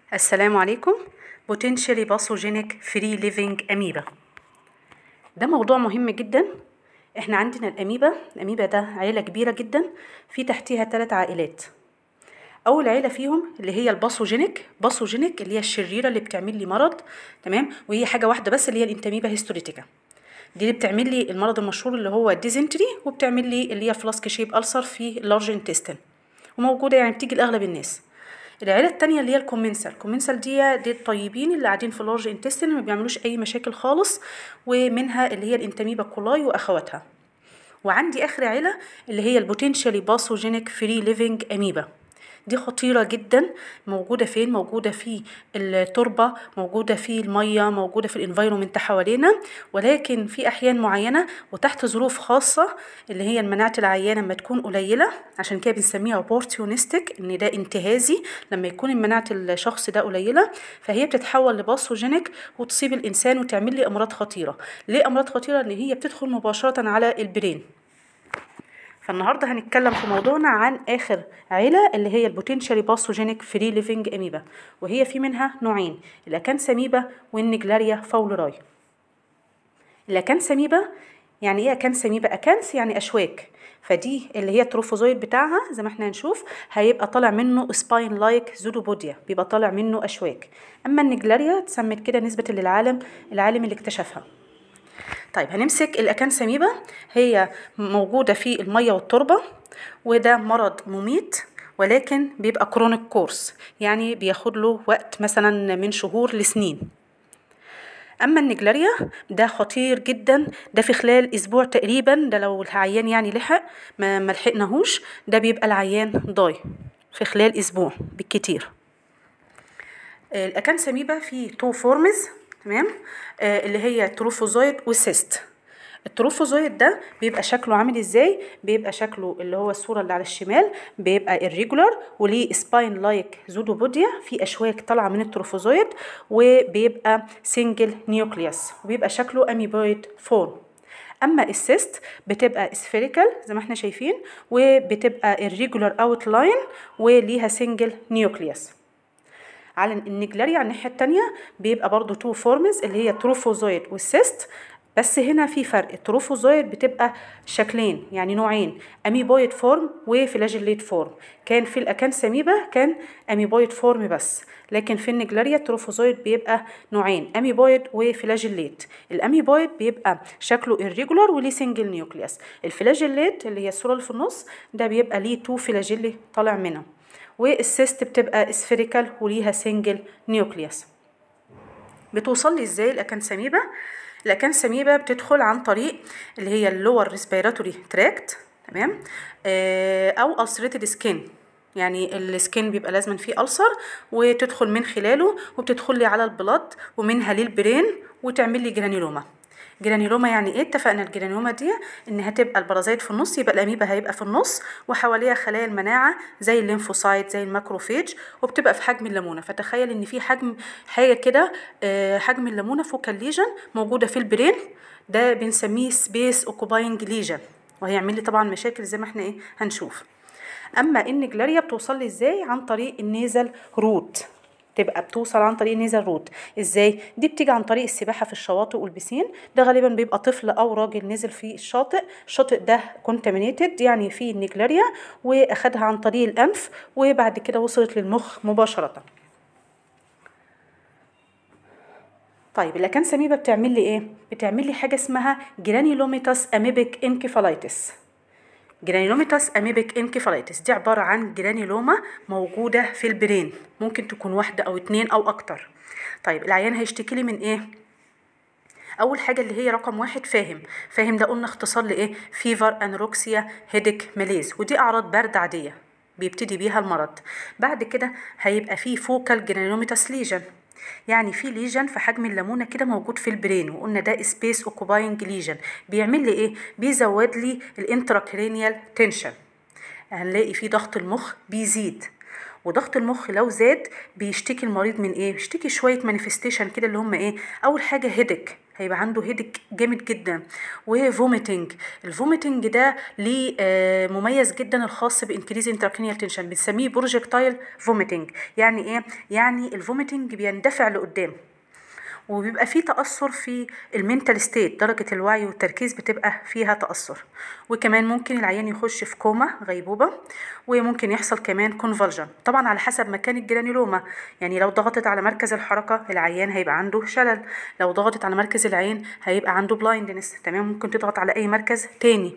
السلام عليكم potentially pathogenic free living amoeba ده موضوع مهم جدا احنا عندنا الاميبا الاميبا ده عيلة كبيرة جدا في تحتها ثلاث عائلات اول عيلة فيهم اللي هي الباثوجينيك باثوجينيك اللي هي الشريرة اللي بتعمل لي مرض تمام وهي حاجة واحدة بس اللي هي الانتاميبا هيستوريتيكا دي اللي بتعمل لي المرض المشهور اللي هو الديزنتري وبتعمل لي اللي هي فلاسك شيب ألسر في اللارج انتستين وموجودة يعني بتيجي لأغلب الناس العيلة التانية اللي هي الكومنسال الكومنسال دي دي الطيبين اللي قاعدين في اللارج انتستين ما بيعملوش أي مشاكل خالص ومنها اللي هي الانتاميبا كولاي وأخواتها وعندي آخر عيلة اللي هي البوتنشالي باثوجينيك فري ليفينج أميبا دي خطيرة جدا موجودة فين موجودة في التربة موجودة في المية موجودة في الانفايرومنت حوالينا ولكن في أحيان معينة وتحت ظروف خاصة اللي هي المناعة العيان لما تكون قليلة عشان كده بنسميها اوبورتيونستيك ان ده انتهازي لما يكون مناعة الشخص ده قليلة فهي بتتحول لباثوجينيك وتصيب الإنسان وتعمل لي أمراض خطيرة ليه أمراض خطيرة ان هي بتدخل مباشرة على البرين فالنهارده هنتكلم في موضوعنا عن اخر عيله اللي هي البوتنشالي باثوجينيك فري ليفنج اميبا وهي في منها نوعين الاكانساميبا والنجلاريا فاولراي الاكانساميبا يعني ايه اكانساميبا اكانس يعني اشواك فدي اللي هي التروفوزويد بتاعها زي ما احنا هنشوف هيبقى طالع منه سباين لايك زودوبوديا بيبقى طالع منه اشواك اما النجلاريا اتسمت كده نسبه للعالم العالم اللي اكتشفها طيب هنمسك الأكانساميبا هي موجودة في المية والتربة وده مرض مميت ولكن بيبقى كرونيك كورس يعني بياخد له وقت مثلا من شهور لسنين اما النجلاريا ده خطير جدا ده في خلال اسبوع تقريبا ده لو العيان يعني لحق ما ملحقناهوش ده بيبقى العيان ضاي في خلال اسبوع بالكتير الاكانساميبا فيه تو فورمز تمام آه اللي هي التروفوزويد والسيست التروفوزويد ده بيبقى شكله عامل ازاي بيبقى شكله اللي هو الصوره اللي على الشمال بيبقى irregular وليه سباين لايك زودوبوديا في اشواك طالعه من التروفوزويد وبيبقى سنجل نيوكليوس وبيبقى شكله اميبويد فورم اما السيست بتبقى سفيريكال زي ما احنا شايفين وبتبقى irregular outline وليها سنجل نيوكليوس على النجلاريا على الناحيه التانية بيبقى برضو تو فورمز اللي هي تروفوزويد والسيست بس هنا في فرق التروفوزويد بتبقى شكلين يعني نوعين اميبويد فورم وفلاجيليت فورم كان في الاكانساميبا كان اميبويد فورم بس لكن في النجلاريا التروفوزويد بيبقى نوعين اميبويد وفلاجيليت الاميبويد بيبقى شكله irregular وليه سنجل نيوكليوس الفلاجيليت اللي هي الصوره اللي في النص ده بيبقى ليه تو فلاجيلي طالع منها والسيست بتبقى اسفيريكال وليها سنجل نيوكليوس بتوصل لي ازاي الاكانساميبا الاكانساميبا بتدخل عن طريق اللي هي اللور ريسبيراتوري تراكت تمام او ulcerated سكين يعني السكين بيبقى لازم فيه ألسر وتدخل من خلاله وبتدخل لي على البلد ومنها للبرين وتعمل لي جرانيلوما جرانيلوما يعني ايه اتفقنا الجرانيلوما دي ان هتبقى البرازيت في النص يبقى الاميبا هيبقى في النص وحواليها خلايا المناعه زي الليمفوسايت زي الماكروفيج وبتبقى في حجم الليمونه فتخيل ان في حجم حاجه كده حجم الليمونه فوكال ليجن موجوده في البرين ده بنسميه سبيس اوكوباينج ليجن وهيعمل لي طبعا مشاكل زي ما احنا ايه هنشوف اما النجلاريا بتوصل لي ازاي عن طريق النيزل روت تبقى بتوصل عن طريق نيزل روت ازاي دي بتيجي عن طريق السباحه في الشواطئ والبسين ده غالبا بيبقى طفل او راجل نزل في الشاطئ الشاطئ ده كونتامينيتد يعني فيه النجلاريا واخدها عن طريق الانف وبعد كده وصلت للمخ مباشره طيب الاكانساميبا بتعمل لي ايه بتعمل لي حاجه اسمها جرانيلوميتاس اميبيك انكيفالايتس جرانيلوميتاس اميبيك انكيفالايتس دي عبارة عن جرانيلوما موجودة في البرين ممكن تكون واحدة أو اتنين أو أكتر طيب العيان هيشتكي لي من إيه؟ أول حاجة اللي هي رقم واحد فاهم فاهم ده قلنا اختصار لإيه؟ فيفر أنروكسيا هيدك ماليز ودي أعراض برد عادية بيبتدي بيها المرض بعد كده هيبقى فيه فوكال جرانيلوميتاس ليجن يعني في ليجن في حجم الليمونه كده موجود في البرين وقلنا ده سبيس اوكوباينج ليجن بيعمل لي ايه بيزود لي الانتراكرينيال تنشن هنلاقي في ضغط المخ بيزيد وضغط المخ لو زاد بيشتكي المريض من ايه بيشتكي شويه مانيفستيشن كده اللي هم ايه اول حاجه هيدك هيبقى عنده هيدك جامد جدا وفوميتنج الفوميتنج ده ليه آه، مميز جدا الخاص بانكريز انتراكرينيال تنشن بنسميه بروجكتايل فوميتنج يعني ايه يعني الفوميتنج بيندفع لقدام وبيبقى فيه تأثر في المينتال ستيت درجة الوعي والتركيز بتبقى فيها تأثر وكمان ممكن العيان يخش في كوما غيبوبة وممكن يحصل كمان كونفولجن طبعا على حسب مكان الجرانيولوما يعني لو ضغطت على مركز الحركة العيان هيبقى عنده شلل لو ضغطت على مركز العين هيبقى عنده بلايندنس تمام ممكن تضغط على أي مركز تاني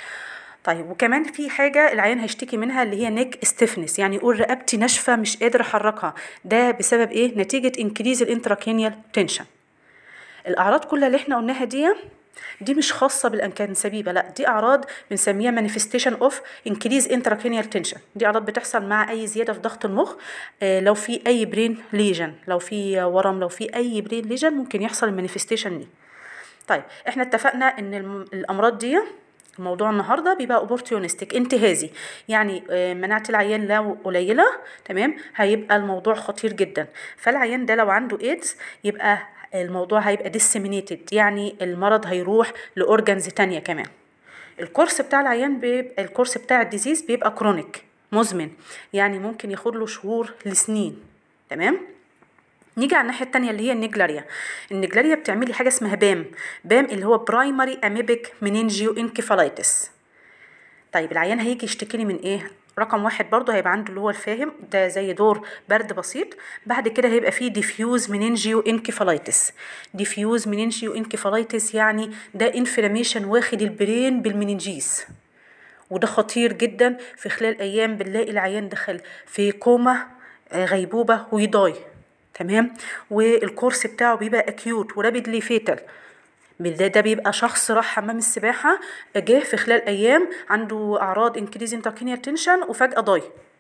طيب وكمان في حاجة العيان هيشتكي منها اللي هي نيك ستيفنس يعني يقول رقبتي ناشفة مش قادر أحركها ده بسبب إيه؟ نتيجة انكريز الانتراكينيال تنشن الأعراض كلها اللي احنا قلناها دي دي مش خاصة بالأنكانسبيبة لا دي أعراض بنسميها manifestation of increase intracranial tension دي أعراض بتحصل مع أي زيادة في ضغط المخ آه لو في أي برين ليجن لو في ورم لو في أي برين ليجن ممكن يحصل المانيفستيشن دي طيب احنا اتفقنا ان الم- الأمراض دي الموضوع النهارده بيبقى اوبورتيونستيك انتهازي يعني آه، مناعه العيان لو قليله تمام هيبقى الموضوع خطير جدا فالعيان ده لو عنده ايدز يبقى الموضوع هيبقى disseminated يعني المرض هيروح لاورجنز تانية كمان الكورس بتاع العيان بيبقى الكورس بتاع الديزيز بيبقى كرونيك مزمن يعني ممكن ياخد له شهور لسنين تمام نيجي على الناحيه التانية اللي هي النجلاريا النجلاريا بتعملي حاجه اسمها بام بام اللي هو برايمري اميبك منينجيو انكفالايتس طيب العيان هيجي يشتكي لي من ايه رقم واحد برضه هيبقى عنده اللي هو الفاهم ده زي دور برد بسيط بعد كده هيبقى فيه ديفيوز منينجيو انكفالايتس ديفيوز منينجيو انكفالايتس يعني ده انفلاميشن واخد البرين بالمننجيس وده خطير جدا في خلال ايام بنلاقي العيان دخل في كوما آه، غيبوبه ويضاي تمام والكورس بتاعه بيبقى اكيوت ورابيدلي فيتال ده ده بيبقى شخص راح حمام السباحة جه في خلال أيام عنده أعراض انكريز انتراكينيال تنشن وفجأة ضاي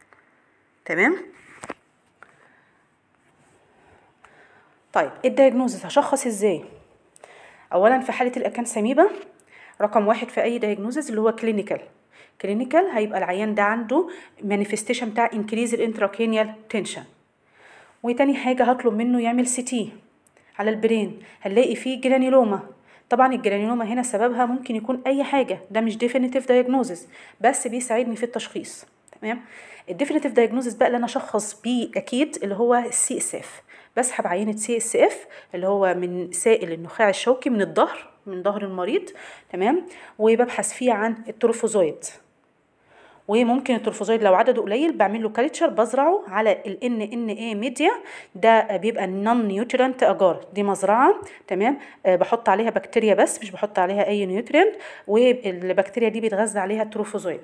تمام طيب الدايجنوزس هشخص ازاي اولا في حاله الاكانساميبا رقم واحد في اي دايجنوزس اللي هو كلينيكال كلينيكال هيبقى العيان ده عنده مانيفستيشن بتاع انكريز الانتراكينيال تنشن وتاني حاجه هطلب منه يعمل سي تي على البرين هنلاقي فيه جرانيلوما طبعا الجرانيلوما هنا سببها ممكن يكون اي حاجه ده مش ديفينيتيف دايجنوزس بس بيساعدني في التشخيص تمام الديفينيتيف دايجنوزس بقى اللي انا اشخص بيه اكيد اللي هو السي اس اف بسحب عينه سي اس اف اللي هو من سائل النخاع الشوكي من الظهر من ظهر المريض تمام وببحث فيه عن التروفوزويد وممكن التروفوزويد لو عدده قليل بعمل له كالتشر بزرعه على ال ان ان اي ميديا ده بيبقى نون نيوترينت اجار دي مزرعه تمام آه بحط عليها بكتيريا بس مش بحط عليها اي نيوترينت والبكتيريا دي بيتغذى عليها التروفوزويد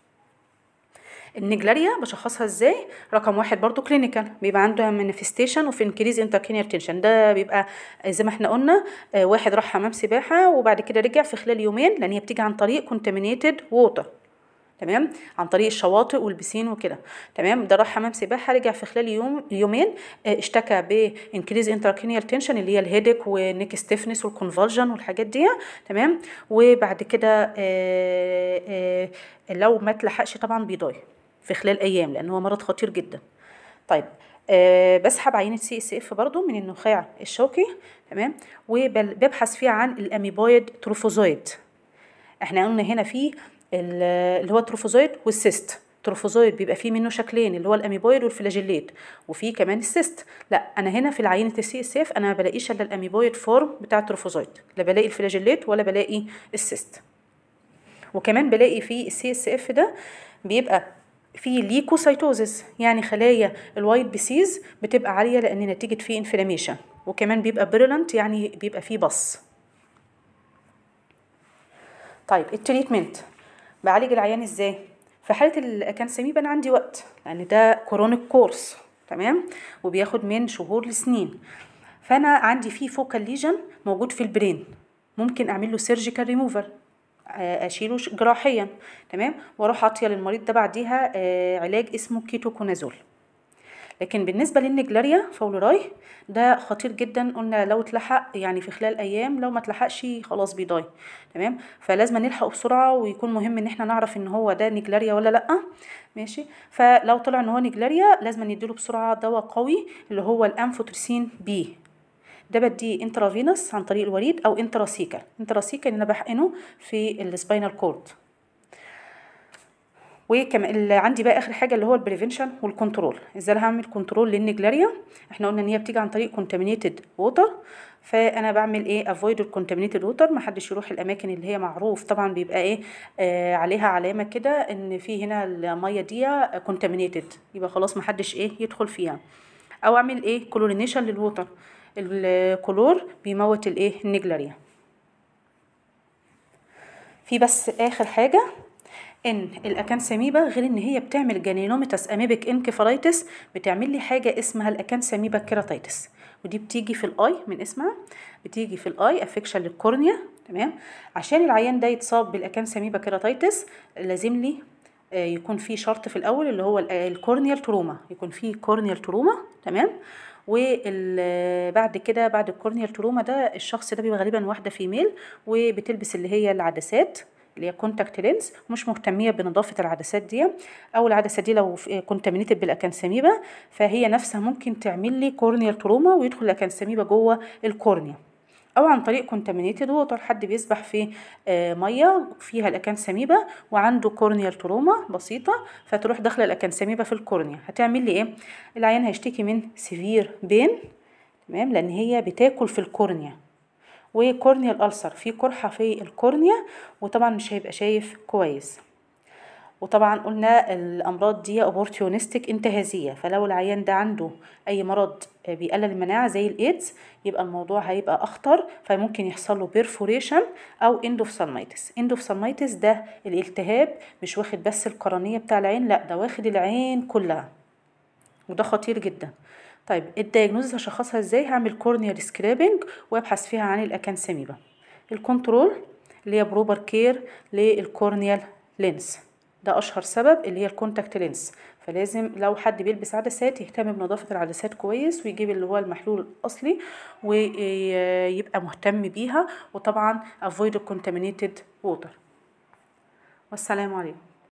النجلاريا بشخصها ازاي رقم واحد برضو كلينيكال بيبقى عنده مانيفستيشن وفي انكريز انتركينيال تنشن ده بيبقى زي ما احنا قلنا آه، واحد راح حمام سباحه وبعد كده رجع في خلال يومين لان هي بتيجي عن طريق كونتامينيتد ووتر تمام عن طريق الشواطئ والبسين وكده تمام ده راح حمام سباحه رجع في خلال يوم يومين آه، اشتكى بانكريز انتراكينيال تنشن اللي هي الهيدك والنيك ستيفنس والكونفولجن والحاجات دي تمام وبعد كده آه، آه، لو ما تلحقش طبعا بيضايق في خلال ايام لان هو مرض خطير جدا طيب أه بسحب عينه سي اس اف برضو من النخاع الشوكي تمام وببحث فيها عن الاميبويد تروفوزويد احنا قلنا هنا في ال- اللي هو التروفوزويد والسيست التروفوزويد بيبقى فيه منه شكلين اللي هو الاميبويد والفلاجيليت وفي كمان السيست لا انا هنا في العينه السي اس اف انا ما بلاقيش الا الاميبويد فورم بتاع التروفوزويد لا بلاقي الفلاجيليت ولا بلاقي السيست وكمان بلاقي في السي اس اف ده بيبقى في ليكوسايتوزس يعني خلايا الوايت بيسيز بتبقى عاليه لان نتيجه فيه انفلاميشن وكمان بيبقى بيرلنت يعني بيبقى فيه بص طيب التريتمنت بعالج العيان ازاي في حاله الاكانساميب انا عندي وقت لان ده كورونيك كورس تمام وبياخد من شهور لسنين فانا عندي فيه فوكال ليجن موجود في البرين ممكن اعمل له سيرجيكال ريموفر اشيله ش- جراحيا تمام واروح عاطيه للمريض ده بعديها آه، علاج اسمه كيتوكونازول لكن بالنسبه للنجلاريا فولوراي ده خطير جدا قلنا لو اتلحق يعني في خلال ايام لو ما اتلحقش خلاص بيضاي تمام فلازم نلحقه بسرعه ويكون مهم ان احنا نعرف ان هو ده نجلاريا ولا لا ماشي فلو طلع ان هو نجلاريا لازم نديله بسرعه دواء قوي اللي هو الانفوترسين بي ده بديه انترافينوس عن طريق الوريد او انتراسيكال انتراسيكال ان انا بحقنه في السباينال كورد وكمان اللي عندي بقى اخر حاجه اللي هو البريفنشن والكنترول ازاي هعمل كنترول للنجلاريا احنا قلنا ان هي بتيجي عن طريق كونتامينيتد ووتر فانا بعمل ايه افويد الكونتامينيتد ووتر ما حدش يروح الاماكن اللي هي معروف طبعا بيبقى ايه آه عليها علامه كده ان في هنا الميه دي كونتامينيتد يبقى خلاص ما حدش ايه يدخل فيها او اعمل ايه كلورينيشن للوتر الكلور بيموت الايه النجلاريا في بس اخر حاجه ان الاكانساميبا غير ان هي بتعمل جانينوميتاس اميبك انكفالايتس بتعمل لي حاجه اسمها الاكانساميبا كيراتيتس ودي بتيجي في الاي من اسمها بتيجي في الاي افكشن للكورنيا تمام عشان العيان ده يتصاب بالاكانساميبا كيراتيتس لازم لي يكون في شرط في الاول اللي هو الكورنيال تروما يكون في كورنيال تروما تمام وبعد كده بعد الكورنيال تروما ده الشخص ده بيبقى غالبا واحده فيميل وبتلبس اللي هي العدسات اللي هي كونتاكت لينز مش مهتميه بنظافه العدسات دي او العدسه دي لو كونتامينيتد بالاكانساميبا فهي نفسها ممكن تعمل لي كورنيال تروما ويدخل الاكانساميبا جوه الكورنيا او عن طريق كونتامينيتد ووتر حد بيسبح في ميه فيها الاكانساميبا وعنده كورنيال تروما بسيطه فتروح داخله الاكانساميبا في الكورنيا هتعمل لي ايه العيان هيشتكي من سيفير بين تمام لان هي بتاكل في الكورنيا وكورنيال ألسر في قرحة في الكورنيا وطبعا مش هيبقى شايف كويس وطبعا قلنا الامراض دي اوبورتيونستيك انتهازيه فلو العيان ده عنده اي مرض بيقلل المناعه زي الايدز يبقى الموضوع هيبقى اخطر فممكن يحصل له بيرفوريشن او اندوفسالمايتس اندوفسالمايتس ده الالتهاب مش واخد بس القرنيه بتاع العين لا ده واخد العين كلها وده خطير جدا طيب الدايجنوزس هشخصها ازاي هعمل كورنيال سكرابنج وابحث فيها عن الاكانساميبا الكنترول اللي هي بروبر كير للكورنيال لينس ده اشهر سبب اللي هي الكونتاكت لينس فلازم لو حد بيلبس عدسات يهتم بنظافه العدسات كويس ويجيب اللي هو المحلول الاصلي ويبقى مهتم بيها وطبعا avoid contaminated water والسلام عليكم